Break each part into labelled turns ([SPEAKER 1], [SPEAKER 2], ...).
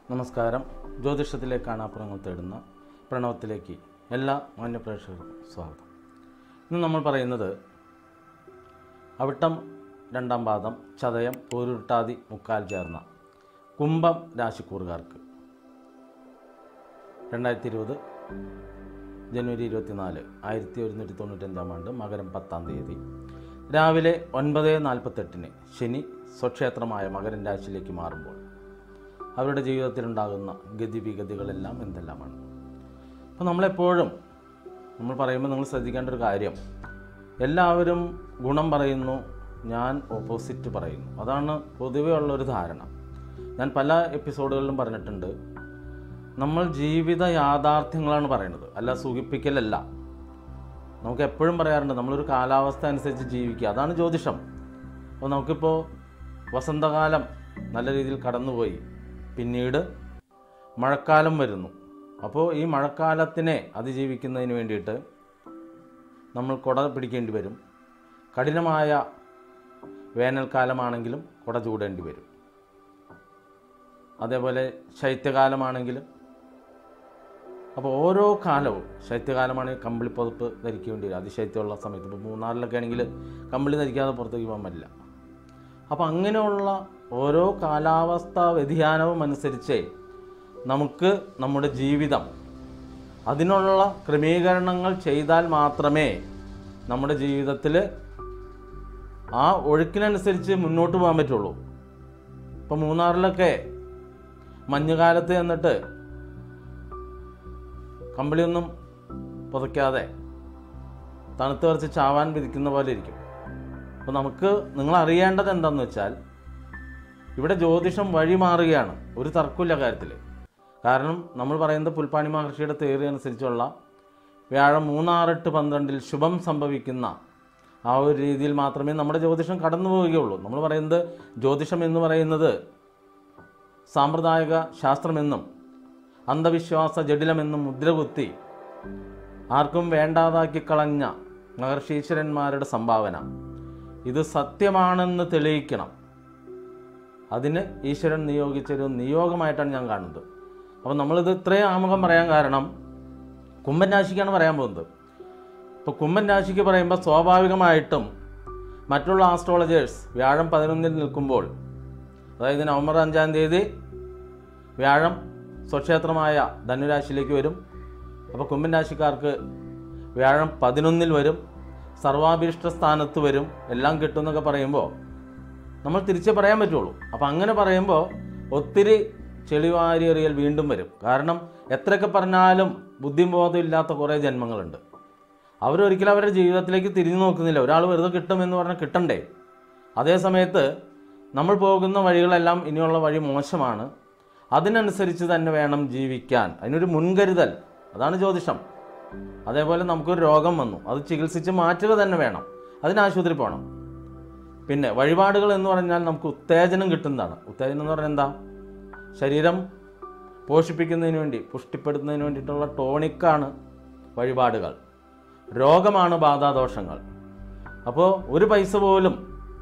[SPEAKER 1] നമസ്കാരം ജ്യോതിഷത്തിലേക്ക് കാണാപ്പുറങ്ങൾ തേടുന്ന പ്രണവത്തിലേക്ക് എല്ലാ മാന്യപ്രേക്ഷകർക്കും സ്വാഗതം ഇന്ന് നമ്മൾ പറയുന്നത് അവിട്ടം രണ്ടാം പാദം ചതയം പൂരുട്ടാതി മുക്കാൽ ചേർന്ന കുംഭം രാശിക്കൂറുകാർക്ക് രണ്ടായിരത്തി ഇരുപത് ജനുവരി ഇരുപത്തിനാല് ആയിരത്തി ഒരുന്നൂറ്റി തൊണ്ണൂറ്റഞ്ചാം ആണ്ട് മകരം പത്താം തീയതി രാവിലെ ഒൻപത് നാൽപ്പത്തെട്ടിന് ശനി സ്വക്ഷേത്രമായ മകരൻ രാശിയിലേക്ക് മാറുമ്പോൾ അവരുടെ ജീവിതത്തിലുണ്ടാകുന്ന ഗതിവിഗതികളെല്ലാം എന്തെല്ലാമാണ് അപ്പോൾ നമ്മളെപ്പോഴും നമ്മൾ പറയുമ്പോൾ നിങ്ങൾ ശ്രദ്ധിക്കേണ്ട ഒരു കാര്യം എല്ലാവരും ഗുണം പറയുന്നു ഞാൻ ഓപ്പോസിറ്റ് പറയുന്നു അതാണ് പൊതുവേ ഉള്ളൊരു ധാരണ ഞാൻ പല എപ്പിസോഡുകളിലും പറഞ്ഞിട്ടുണ്ട് നമ്മൾ ജീവിത യാഥാർത്ഥ്യങ്ങളാണ് പറയുന്നത് അല്ല സുഖിപ്പിക്കലല്ല നമുക്ക് എപ്പോഴും പറയാറുണ്ട് നമ്മളൊരു കാലാവസ്ഥ അനുസരിച്ച് ജീവിക്കുക അതാണ് ജ്യോതിഷം അപ്പോൾ നമുക്കിപ്പോൾ വസന്തകാലം നല്ല രീതിയിൽ കടന്നുപോയി പിന്നീട് മഴക്കാലം വരുന്നു അപ്പോൾ ഈ മഴക്കാലത്തിനെ അതിജീവിക്കുന്നതിന് വേണ്ടിയിട്ട് നമ്മൾ കുട പിടിക്കേണ്ടി വരും കഠിനമായ വേനൽക്കാലമാണെങ്കിലും കുട ചൂടേണ്ടി വരും അതേപോലെ ശൈത്യകാലമാണെങ്കിലും അപ്പോൾ ഓരോ കാലവും ശൈത്യകാലമാണെങ്കിൽ കമ്പിളി പുതപ്പ് ധരിക്കേണ്ടി വരും അതിശൈത്യമുള്ള സമയത്ത് ഇപ്പോൾ മൂന്നാറിലൊക്കെ ആണെങ്കിൽ കമ്പിളി ധരിക്കാതെ പുറത്തേക്ക് പോകാൻ പറ്റില്ല അപ്പോൾ അങ്ങനെയുള്ള ഓരോ കാലാവസ്ഥാ വ്യതിയാനവും അനുസരിച്ച് നമുക്ക് നമ്മുടെ ജീവിതം അതിനുള്ള ക്രമീകരണങ്ങൾ ചെയ്താൽ മാത്രമേ നമ്മുടെ ജീവിതത്തിൽ ആ ഒഴുക്കിനനുസരിച്ച് മുന്നോട്ട് പോകാൻ പറ്റുള്ളൂ ഇപ്പോൾ മൂന്നാറിലൊക്കെ മഞ്ഞുകാലത്ത് എന്നിട്ട് കമ്പിളിയൊന്നും പുതയ്ക്കാതെ തണുത്ത് വരച്ച് ചാവാൻ വിധിക്കുന്ന പോലെ ഇരിക്കും അപ്പോൾ നമുക്ക് നിങ്ങൾ അറിയേണ്ടത് എന്താണെന്ന് വെച്ചാൽ ഇവിടെ ജ്യോതിഷം വഴി മാറുകയാണ് ഒരു തർക്കമില്ല കാര്യത്തിൽ കാരണം നമ്മൾ പറയുന്നത് പുൽപ്പാണി മഹർഷിയുടെ തേറി അനുസരിച്ചുള്ള വ്യാഴം മൂന്നാറെട്ട് പന്ത്രണ്ടിൽ ശുഭം സംഭവിക്കുന്ന ആ ഒരു രീതിയിൽ മാത്രമേ നമ്മുടെ ജ്യോതിഷം കടന്നു പോവുകയുള്ളൂ നമ്മൾ പറയുന്നത് ജ്യോതിഷം എന്ന് പറയുന്നത് സാമ്പ്രദായിക ശാസ്ത്രമെന്നും അന്ധവിശ്വാസ ജഡിലമെന്നും മുദ്രകുത്തി ആർക്കും വേണ്ടാതാക്കി കളഞ്ഞ മഹർഷീശ്വരന്മാരുടെ സംഭാവന ഇത് സത്യമാണെന്ന് തെളിയിക്കണം അതിന് ഈശ്വരൻ നിയോഗിച്ചൊരു നിയോഗമായിട്ടാണ് ഞാൻ കാണുന്നത് അപ്പോൾ നമ്മളിത് ഇത്രയും ആമുഖം പറയാൻ കാരണം കുംഭൻ രാശിക്കാണ് പറയാൻ പോകുന്നത് ഇപ്പോൾ കുംഭൻ രാശിക്ക് പറയുമ്പോൾ സ്വാഭാവികമായിട്ടും മറ്റുള്ള ആസ്ട്രോളജേഴ്സ് വ്യാഴം പതിനൊന്നിൽ നിൽക്കുമ്പോൾ അതായത് നവംബർ അഞ്ചാം തീയതി വ്യാഴം സ്വക്ഷേത്രമായ ധനുരാശിയിലേക്ക് വരും അപ്പോൾ കുംഭൻ രാശിക്കാർക്ക് വ്യാഴം പതിനൊന്നിൽ വരും സർവാഭീഷ്ട സ്ഥാനത്ത് വരും എല്ലാം കിട്ടും എന്നൊക്കെ പറയുമ്പോൾ നമ്മൾ തിരിച്ചേ പറയാൻ പറ്റുള്ളൂ അപ്പോൾ അങ്ങനെ പറയുമ്പോൾ ഒത്തിരി ചെളിവാരിയെറിയൽ വീണ്ടും വരും കാരണം എത്രയൊക്കെ പറഞ്ഞാലും ബുദ്ധിബോധം ഇല്ലാത്ത കുറേ ജന്മങ്ങളുണ്ട് അവരൊരിക്കലും അവരുടെ ജീവിതത്തിലേക്ക് തിരിഞ്ഞു നോക്കുന്നില്ല ഒരാൾ വെറുതെ കിട്ടുമെന്ന് പറഞ്ഞാൽ കിട്ടണ്ടേ അതേ സമയത്ത് നമ്മൾ പോകുന്ന വഴികളെല്ലാം ഇനിയുള്ള വഴി മോശമാണ് അതിനനുസരിച്ച് തന്നെ വേണം ജീവിക്കാൻ അതിനൊരു മുൻകരുതൽ അതാണ് ജ്യോതിഷം അതേപോലെ നമുക്കൊരു രോഗം വന്നു അത് ചികിത്സിച്ച് മാറ്റുക തന്നെ വേണം അതിന് ആശുപത്രി പോകണം പിന്നെ വഴിപാടുകൾ എന്ന് പറഞ്ഞാൽ നമുക്ക് ഉത്തേജനം കിട്ടുന്നതാണ് ഉത്തേജനം എന്ന് പറഞ്ഞാൽ എന്താ ശരീരം പോഷിപ്പിക്കുന്നതിന് വേണ്ടി പുഷ്ടിപ്പെടുത്തുന്നതിന് വേണ്ടിയിട്ടുള്ള ടോണിക്കാണ് വഴിപാടുകൾ രോഗമാണ് ബാധാദോഷങ്ങൾ അപ്പോൾ ഒരു പൈസ പോലും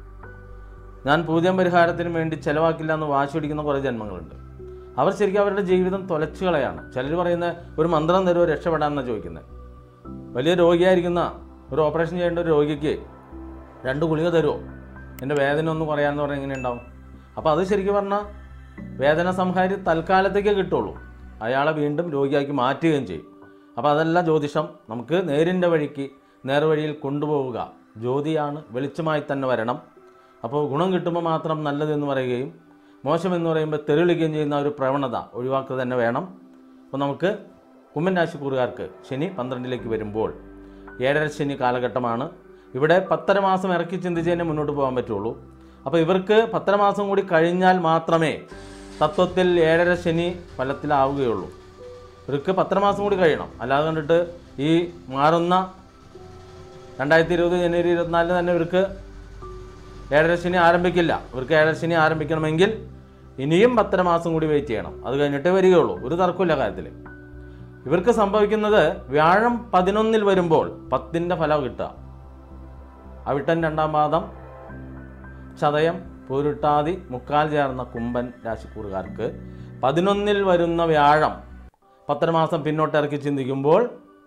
[SPEAKER 1] ഞാൻ പൂജ്യം പരിഹാരത്തിന് വേണ്ടി ചിലവാക്കില്ല എന്ന് വാശി പിടിക്കുന്ന കുറേ ജന്മങ്ങളുണ്ട് അവർ ശരിക്കും അവരുടെ ജീവിതം തുലച്ചു കളയാണ് ചിലർ പറയുന്ന ഒരു മന്ത്രം തരുമോ രക്ഷപ്പെടാമെന്നാണ് ചോദിക്കുന്നത് വലിയ രോഗിയായിരിക്കുന്ന ഒരു ഓപ്പറേഷൻ ചെയ്യേണ്ട ഒരു രോഗിക്ക് രണ്ട് ഗുളിക തരുമോ എൻ്റെ വേദന ഒന്ന് കുറയാമെന്ന് പറഞ്ഞാൽ എങ്ങനെ ഉണ്ടാവും അപ്പോൾ അത് ശരിക്കും പറഞ്ഞാൽ വേദന സംഹാരി തൽക്കാലത്തേക്കേ കിട്ടുള്ളൂ അയാളെ വീണ്ടും രോഗിയാക്കി മാറ്റുകയും ചെയ്യും അപ്പോൾ അതല്ല ജ്യോതിഷം നമുക്ക് നേരിൻ്റെ വഴിക്ക് നേർവഴിയിൽ കൊണ്ടുപോവുക ജ്യോതിയാണ് വെളിച്ചമായി തന്നെ വരണം അപ്പോൾ ഗുണം കിട്ടുമ്പോൾ മാത്രം നല്ലതെന്ന് പറയുകയും മോശമെന്ന് പറയുമ്പോൾ തെരുളിക്കുകയും ചെയ്യുന്ന ഒരു പ്രവണത ഒഴിവാക്കുക തന്നെ വേണം അപ്പോൾ നമുക്ക് കുമ്മൻ രാശിക്കൂറുകാർക്ക് ശനി പന്ത്രണ്ടിലേക്ക് വരുമ്പോൾ ഏഴര ശനി കാലഘട്ടമാണ് ഇവിടെ പത്തര മാസം ഇറക്കി ചിന്തിച്ച് തന്നെ മുന്നോട്ട് പോകാൻ പറ്റുള്ളൂ അപ്പോൾ ഇവർക്ക് പത്തര മാസം കൂടി കഴിഞ്ഞാൽ മാത്രമേ തത്വത്തിൽ ഏഴര ശനി ഫലത്തിലാവുകയുള്ളൂ ഇവർക്ക് പത്തര മാസം കൂടി കഴിയണം അല്ലാതെ കണ്ടിട്ട് ഈ മാറുന്ന രണ്ടായിരത്തി ഇരുപത് ജനുവരി ഇരുപത്തിനാലിന് തന്നെ ഇവർക്ക് ഏഴര ശനി ആരംഭിക്കില്ല ഇവർക്ക് ഏഴര ശനി ആരംഭിക്കണമെങ്കിൽ ഇനിയും പത്തര മാസം കൂടി വെയിറ്റ് ചെയ്യണം അത് കഴിഞ്ഞിട്ടേ വരികയുള്ളൂ ഒരു തർക്കമില്ല കാര്യത്തിൽ ഇവർക്ക് സംഭവിക്കുന്നത് വ്യാഴം പതിനൊന്നിൽ വരുമ്പോൾ പത്തിൻ്റെ ഫലം കിട്ടുക അവിട്ടൻ രണ്ടാം പാദം ചതയം പൂരുട്ടാതി മുക്കാൽ ചേർന്ന കുംഭൻ രാശിക്കൂറുകാർക്ക് പതിനൊന്നിൽ വരുന്ന വ്യാഴം പത്തര മാസം പിന്നോട്ട് ഇറക്കി ചിന്തിക്കുമ്പോൾ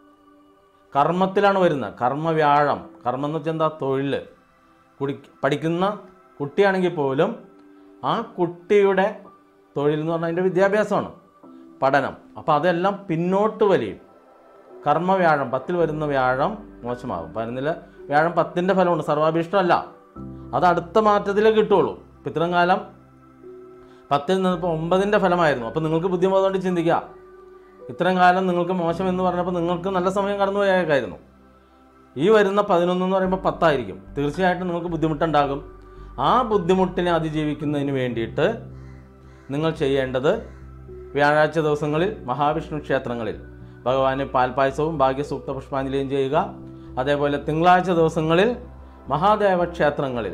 [SPEAKER 1] കർമ്മത്തിലാണ് വരുന്നത് കർമ്മവ്യാഴം കർമ്മം എന്ന് വെച്ചാൽ എന്താ തൊഴിൽ കുടി പഠിക്കുന്ന കുട്ടിയാണെങ്കിൽ പോലും ആ കുട്ടിയുടെ തൊഴിൽ എന്ന് പറഞ്ഞാൽ അതിൻ്റെ വിദ്യാഭ്യാസമാണ് പഠനം അപ്പോൾ അതെല്ലാം പിന്നോട്ട് വലിയും കർമ്മവ്യാഴം പത്തിൽ വരുന്ന വ്യാഴം മോശമാകും പതിനൊന്നില് വ്യാഴം പത്തിൻ്റെ ഫലമുണ്ട് സർവാഭീഷ്ടമല്ല അത് അടുത്ത മാറ്റത്തിലേ കിട്ടുള്ളൂ ഇപ്പം ഇത്രയും കാലം പത്തിൽ നിന്നിപ്പോൾ ഒമ്പതിൻ്റെ ഫലമായിരുന്നു അപ്പോൾ നിങ്ങൾക്ക് ബുദ്ധിമുട്ടുകൊണ്ട് ചിന്തിക്കുക ഇത്രയും കാലം നിങ്ങൾക്ക് മോശം എന്ന് പറഞ്ഞപ്പോൾ നിങ്ങൾക്ക് നല്ല സമയം കടന്നു പോയേക്കായിരുന്നു ഈ വരുന്ന പതിനൊന്ന് എന്ന് പറയുമ്പോൾ പത്തായിരിക്കും തീർച്ചയായിട്ടും നിങ്ങൾക്ക് ബുദ്ധിമുട്ടുണ്ടാകും ആ ബുദ്ധിമുട്ടിനെ അതിജീവിക്കുന്നതിന് വേണ്ടിയിട്ട് നിങ്ങൾ ചെയ്യേണ്ടത് വ്യാഴാഴ്ച ദിവസങ്ങളിൽ മഹാവിഷ്ണു ക്ഷേത്രങ്ങളിൽ ഭഗവാന് പാൽപായസവും ഭാഗ്യസൂക്ത പുഷ്പാഞ്ജലിയും ചെയ്യുക അതേപോലെ തിങ്കളാഴ്ച ദിവസങ്ങളിൽ മഹാദേവ ക്ഷേത്രങ്ങളിൽ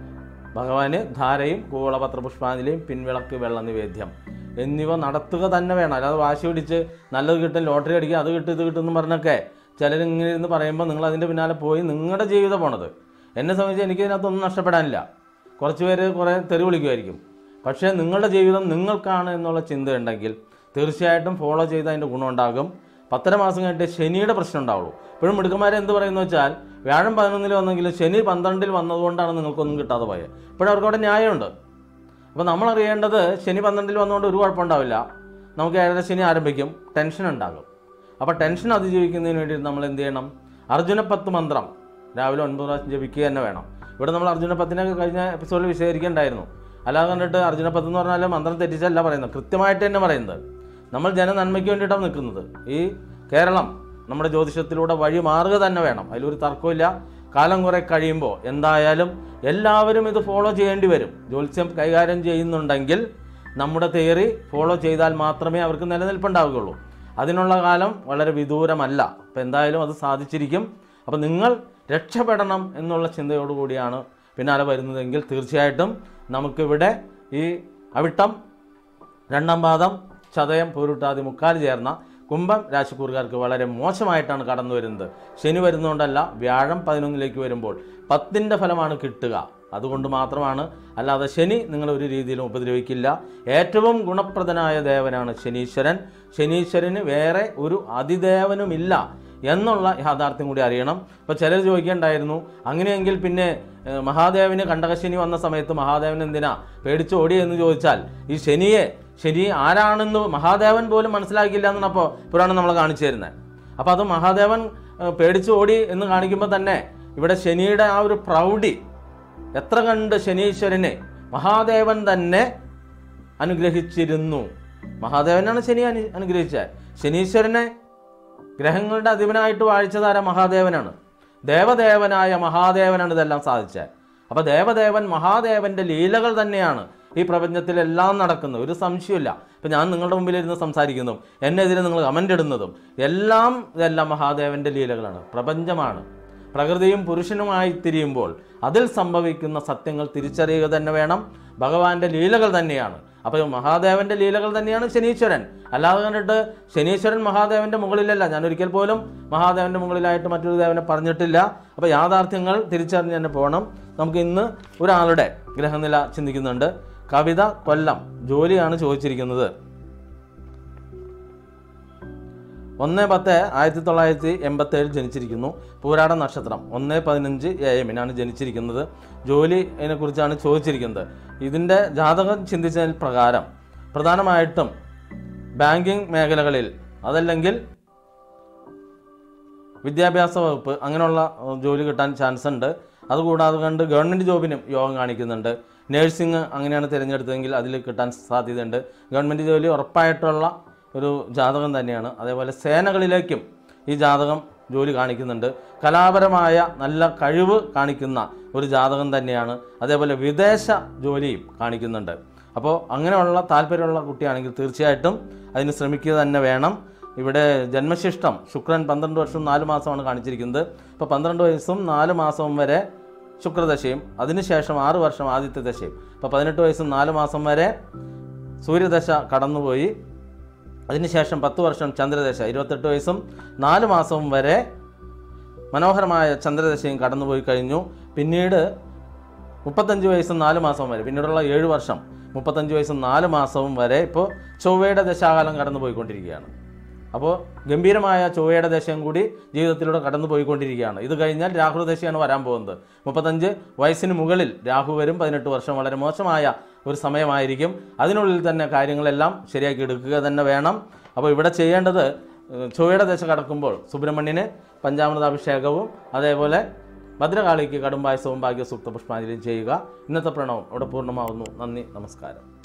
[SPEAKER 1] ഭഗവാന് ധാരയും കൂവളപത്ര പുഷ്പാഞ്ജലിയും പിൻവിളക്ക് വെള്ള നിവേദ്യം എന്നിവ നടത്തുക തന്നെ വേണം അല്ലാതെ വാശി പിടിച്ച് നല്ലത് കിട്ടും ലോട്ടറി അടിക്കുക അത് കിട്ടും ഇത് കിട്ടും എന്ന് പറഞ്ഞൊക്കെ ചിലരിങ്ങനെ ഇരുന്ന് പറയുമ്പോൾ നിങ്ങൾ അതിൻ്റെ പിന്നാലെ പോയി നിങ്ങളുടെ ജീവിതം പോണത് എന്നെ സംബന്ധിച്ച് എനിക്ക് ഇതിനകത്തൊന്നും നഷ്ടപ്പെടാനില്ല കുറച്ച് പേര് കുറേ തെറി വിളിക്കുമായിരിക്കും പക്ഷേ നിങ്ങളുടെ ജീവിതം നിങ്ങൾക്കാണ് എന്നുള്ള ചിന്തയുണ്ടെങ്കിൽ തീർച്ചയായിട്ടും ഫോളോ ചെയ്ത് അതിൻ്റെ ഗുണമുണ്ടാകും പത്തര മാസം കഴിഞ്ഞിട്ട് ശനിയുടെ പ്രശ്നം ഉണ്ടാവുള്ളൂ ഇപ്പോഴും മിടുക്കന്മാരെ എന്ത് പറയുന്നു വെച്ചാൽ വ്യാഴം പതിനൊന്നിൽ വന്നെങ്കിലും ശനി പന്ത്രണ്ടിൽ വന്നതുകൊണ്ടാണ് നിങ്ങൾക്കൊന്നും കിട്ടാതെ പോയത് ഇപ്പോഴും അവർക്ക് അവിടെ ന്യായമുണ്ട് അപ്പോൾ നമ്മൾ അറിയേണ്ടത് ശനി പന്ത്രണ്ടിൽ വന്നുകൊണ്ട് ഒരു കുഴപ്പമുണ്ടാവില്ല നമുക്ക് ഏഴര ശനി ആരംഭിക്കും ടെൻഷൻ ഉണ്ടാകും അപ്പോൾ ടെൻഷൻ അതിജീവിക്കുന്നതിന് വേണ്ടി നമ്മൾ എന്ത് ചെയ്യണം അർജുനപ്പത്ത് മന്ത്രം രാവിലെ ഒൻപത് പ്രാവശ്യം ജപിക്കുക തന്നെ വേണം ഇവിടെ നമ്മൾ അർജുനപ്പത്തിനൊക്കെ കഴിഞ്ഞ എപ്പിസോഡിൽ വിശദീകരിക്കേണ്ടായിരുന്നു അല്ലാതെ കണ്ടിട്ട് അർജുനപ്പത്ത് എന്ന് പറഞ്ഞാൽ മന്ത്രം തെറ്റിച്ചല്ല പറയുന്നത് കൃത്യമായിട്ട് തന്നെ പറയുന്നത് നമ്മൾ ജനനന്മയ്ക്ക് വേണ്ടിയിട്ടാണ് നിൽക്കുന്നത് ഈ കേരളം നമ്മുടെ ജ്യോതിഷത്തിലൂടെ വഴി മാറുക തന്നെ വേണം അതിലൊരു തർക്കമില്ല കാലം കുറെ കഴിയുമ്പോൾ എന്തായാലും എല്ലാവരും ഇത് ഫോളോ ചെയ്യേണ്ടി വരും ജ്യോത്സ്യം കൈകാര്യം ചെയ്യുന്നുണ്ടെങ്കിൽ നമ്മുടെ തിയറി ഫോളോ ചെയ്താൽ മാത്രമേ അവർക്ക് നിലനിൽപ്പുണ്ടാവുകയുള്ളൂ അതിനുള്ള കാലം വളരെ വിദൂരമല്ല അപ്പോൾ എന്തായാലും അത് സാധിച്ചിരിക്കും അപ്പോൾ നിങ്ങൾ രക്ഷപ്പെടണം എന്നുള്ള ചിന്തയോടുകൂടിയാണ് പിന്നാലെ വരുന്നതെങ്കിൽ തീർച്ചയായിട്ടും നമുക്കിവിടെ ഈ അവിട്ടം രണ്ടാം പാദം ചതയം പൂരുട്ടാതി മുക്കാൽ ചേർന്ന കുംഭം രാശിക്കൂറുകാർക്ക് വളരെ മോശമായിട്ടാണ് കടന്നു വരുന്നത് ശനി വരുന്നതുകൊണ്ടല്ല വ്യാഴം പതിനൊന്നിലേക്ക് വരുമ്പോൾ പത്തിൻ്റെ ഫലമാണ് കിട്ടുക അതുകൊണ്ട് മാത്രമാണ് അല്ലാതെ ശനി നിങ്ങൾ ഒരു രീതിയിലും ഉപദ്രവിക്കില്ല ഏറ്റവും ഗുണപ്രദനായ ദേവനാണ് ശനീശ്വരൻ ശനീശ്വരന് വേറെ ഒരു അതിദേവനുമില്ല എന്നുള്ള യാഥാർത്ഥ്യം കൂടി അറിയണം ഇപ്പോൾ ചിലർ ചോദിക്കേണ്ടായിരുന്നു അങ്ങനെയെങ്കിൽ പിന്നെ ഏഹ്, മഹാദേവന് കണ്ടകശനി വന്ന സമയത്ത് മഹാദേവൻ എന്തിനാ പേടിച്ച് ഓടി എന്ന് ചോദിച്ചാൽ ഈ ശനിയെ ശനി ആരാണെന്ന് മഹാദേവൻ പോലും മനസ്സിലാക്കിയില്ല എന്നാണ് അപ്പോൾ പുരാണം നമ്മൾ കാണിച്ചു തരുന്നത് അപ്പോൾ അത് മഹാദേവൻ ഏഹ്, പേടിച്ച് ഓടി എന്ന് കാണിക്കുമ്പോൾ തന്നെ ഇവിടെ ശനിയുടെ ആ ഒരു പ്രൗഢി എത്ര കണ്ട് ശനീശ്വരനെ മഹാദേവൻ തന്നെ അനുഗ്രഹിച്ചിരുന്നു മഹാദേവനാണ് ശനി അനു അനുഗ്രഹിച്ചത് ശനീശ്വരനെ ഗ്രഹങ്ങളുടെ അധിപനായിട്ട് വാഴിച്ചതാര മഹാദേവനാണ് ദേവദേവനായ മഹാദേവനാണ് ഇതെല്ലാം സാധിച്ചത് അപ്പോൾ ദേവദേവൻ മഹാദേവന്റെ ലീലകൾ തന്നെയാണ് ഈ പ്രപഞ്ചത്തിലെല്ലാം നടക്കുന്നത് ഒരു സംശയമില്ല ഇപ്പം ഞാൻ നിങ്ങളുടെ മുമ്പിൽ ഇരുന്ന് സംസാരിക്കുന്നു എന്നെതിരെ നിങ്ങൾ കമൻ്റ് ഇടുന്നതും എല്ലാം ഇതെല്ലാം മഹാദേവന്റെ ലീലകളാണ് പ്രപഞ്ചമാണ് പ്രകൃതിയും പുരുഷനുമായി തിരിയുമ്പോൾ അതിൽ സംഭവിക്കുന്ന സത്യങ്ങൾ തിരിച്ചറിയുക തന്നെ വേണം ഭഗവാന്റെ ലീലകൾ തന്നെയാണ് അപ്പോൾ മഹാദേവന്റെ ലീലകൾ തന്നെയാണ് ശനീശ്വരൻ അല്ലാതെ കണ്ടിട്ട് ശനീശ്വരൻ മഹാദേവന്റെ മുകളിലല്ല ഞാൻ ഒരിക്കൽ പോലും മഹാദേവന്റെ മുകളിലായിട്ട് മറ്റൊരു ദേവനെ പറഞ്ഞിട്ടില്ല അപ്പോൾ യാഥാർത്ഥ്യങ്ങൾ തിരിച്ചറിഞ്ഞ് തന്നെ പോകണം നമുക്ക് ഇന്ന് ഒരാളുടെ ഗ്രഹനില ചിന്തിക്കുന്നുണ്ട് കവിത കൊല്ലം ജോലിയാണ് ചോദിച്ചിരിക്കുന്നത് ഒന്ന് പത്ത് ആയിരത്തി തൊള്ളായിരത്തി എൺപത്തേഴിൽ ജനിച്ചിരിക്കുന്നു പൂരാട നക്ഷത്രം ഒന്ന് പതിനഞ്ച് എ എമ്മിനാണ് ജനിച്ചിരിക്കുന്നത് ജോലി അതിനെക്കുറിച്ചാണ് ചോദിച്ചിരിക്കുന്നത് ഇതിൻ്റെ ജാതകം ചിന്തിച്ചതിൽ പ്രകാരം പ്രധാനമായിട്ടും ബാങ്കിങ് മേഖലകളിൽ അതല്ലെങ്കിൽ വിദ്യാഭ്യാസ വകുപ്പ് അങ്ങനെയുള്ള ഏഹ്, ജോലി കിട്ടാൻ ചാൻസ് ഉണ്ട് അതുകൂടാതെ കണ്ട് ഗവൺമെൻറ് ജോബിനും യോഗം കാണിക്കുന്നുണ്ട് നേഴ്സിംഗ് അങ്ങനെയാണ് തിരഞ്ഞെടുത്തതെങ്കിൽ അതിൽ കിട്ടാൻ സാധ്യതയുണ്ട് ഗവൺമെൻറ് ജോലി ഉറപ്പായിട്ടുള്ള ഒരു ജാതകം തന്നെയാണ് അതേപോലെ സേനകളിലേക്കും ഈ ജാതകം ജോലി കാണിക്കുന്നുണ്ട് കലാപരമായ നല്ല കഴിവ് കാണിക്കുന്ന ഒരു ജാതകം തന്നെയാണ് അതേപോലെ വിദേശ ജോലിയും കാണിക്കുന്നുണ്ട് അപ്പോൾ അങ്ങനെയുള്ള താല്പര്യമുള്ള കുട്ടിയാണെങ്കിൽ തീർച്ചയായിട്ടും അതിന് ശ്രമിക്കുക തന്നെ വേണം ഇവിടെ ജന്മശിഷ്ടം ശുക്രൻ പന്ത്രണ്ട് വർഷവും നാല് മാസമാണ് കാണിച്ചിരിക്കുന്നത് ഇപ്പോൾ പന്ത്രണ്ട് വയസ്സും നാല് മാസവും വരെ ശുക്രദശയും അതിനുശേഷം ആറ് വർഷം ആദിത്യ ദശയും ഇപ്പോൾ പതിനെട്ട് വയസ്സും നാല് മാസം വരെ സൂര്യദശ കടന്നുപോയി അതിനുശേഷം പത്ത് വർഷം ചന്ദ്രദശ ഇരുപത്തെട്ട് വയസ്സും നാല് മാസവും വരെ മനോഹരമായ ചന്ദ്രദശയും കടന്നുപോയി കഴിഞ്ഞു പിന്നീട് മുപ്പത്തഞ്ച് വയസ്സും നാല് മാസവും വരെ പിന്നീടുള്ള ഏഴ് വർഷം മുപ്പത്തഞ്ച് വയസ്സും നാല് മാസവും വരെ ഇപ്പോൾ ചൊവ്വയുടെ ദശാകാലം കടന്നു പോയിക്കൊണ്ടിരിക്കുകയാണ് അപ്പോൾ ഗംഭീരമായ ചൊവ്വയുടെ ദശയും കൂടി ജീവിതത്തിലൂടെ കടന്നു പോയിക്കൊണ്ടിരിക്കുകയാണ് ഇത് കഴിഞ്ഞാൽ രാഹു ദശയാണ് വരാൻ പോകുന്നത് മുപ്പത്തഞ്ച് വയസ്സിന് മുകളിൽ രാഹു വരും പതിനെട്ട് വർഷം വളരെ മോശമായ ഒരു സമയമായിരിക്കും അതിനുള്ളിൽ തന്നെ കാര്യങ്ങളെല്ലാം ശരിയാക്കി എടുക്കുക തന്നെ വേണം അപ്പോൾ ഇവിടെ ചെയ്യേണ്ടത് ഏഹ്, ചൊവ്വയുടെ ദശ കടക്കുമ്പോൾ സുബ്രഹ്മണ്യന് പഞ്ചാമൃതാഭിഷേകവും അതേപോലെ ഭദ്രകാളിക്ക് കടുംപായസവും ഭാഗ്യസൂക്ത പുഷ്പാഞ്ജലിയും ചെയ്യുക ഇന്നത്തെ പ്രണവം ഇവിടെ പൂർണ്ണമാവുന്നു നന്ദി നമസ്കാരം